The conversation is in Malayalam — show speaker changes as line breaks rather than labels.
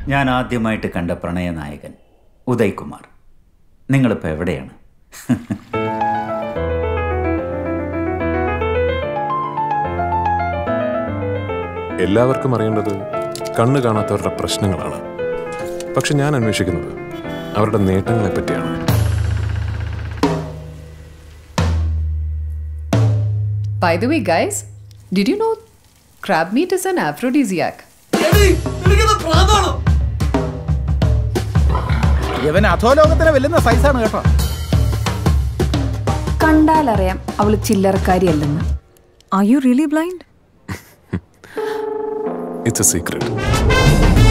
ഞാൻ ആദ്യമായിട്ട് കണ്ട പ്രണയനായകൻ ഉദയ് കുമാർ നിങ്ങളിപ്പോൾ എവിടെയാണ്
എല്ലാവർക്കും അറിയേണ്ടത് കണ്ണ് കാണാത്തവരുടെ പ്രശ്നങ്ങളാണ് പക്ഷെ ഞാൻ അന്വേഷിക്കുന്നത് അവരുടെ നേട്ടങ്ങളെ പറ്റിയാണ്
By the way, guys, did you know crab meat is an aphrodisiac?
ഇവൻ അധോലോകത്തിനെ വെല്ലുന്ന സൈസാണ് കേട്ടോ
കണ്ടാലറിയാം അവള് ചില്ലറക്കാരിയല്ലെന്ന്
Are you really blind?
It's a secret